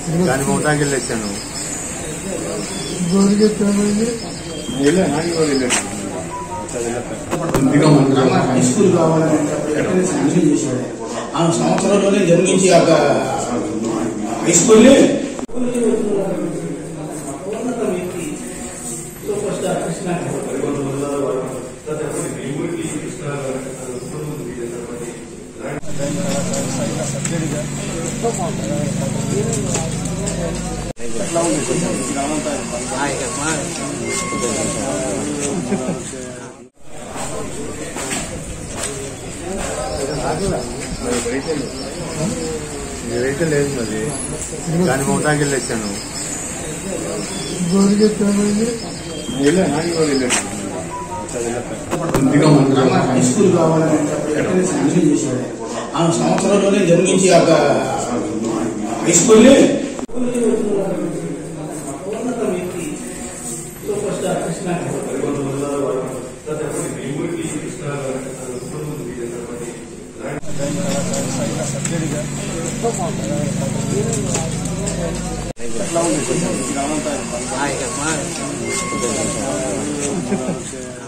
దాని మౌతాకి వెళ్ళొచ్చాను గోరికి ఎక్కడమైంది high school కావాలని చెప్పి శాంక్షన్ చేశాడు ఆ సంవత్సరంలోనే నిర్మించి ఒక హై స్కూల్ ఇదైతే లేదు మరి దాని మౌతాకి వెళ్ళొచ్చాను గోరికి ఎక్కడమైంది హై స్కూల్ కావాలని చెప్పి శాంక్షన్ చేశాడు ఆ సంవత్సరంలోనే నిర్మించి ఒక హై స్కూల్ ఎట్లా ఉంది కొంచెం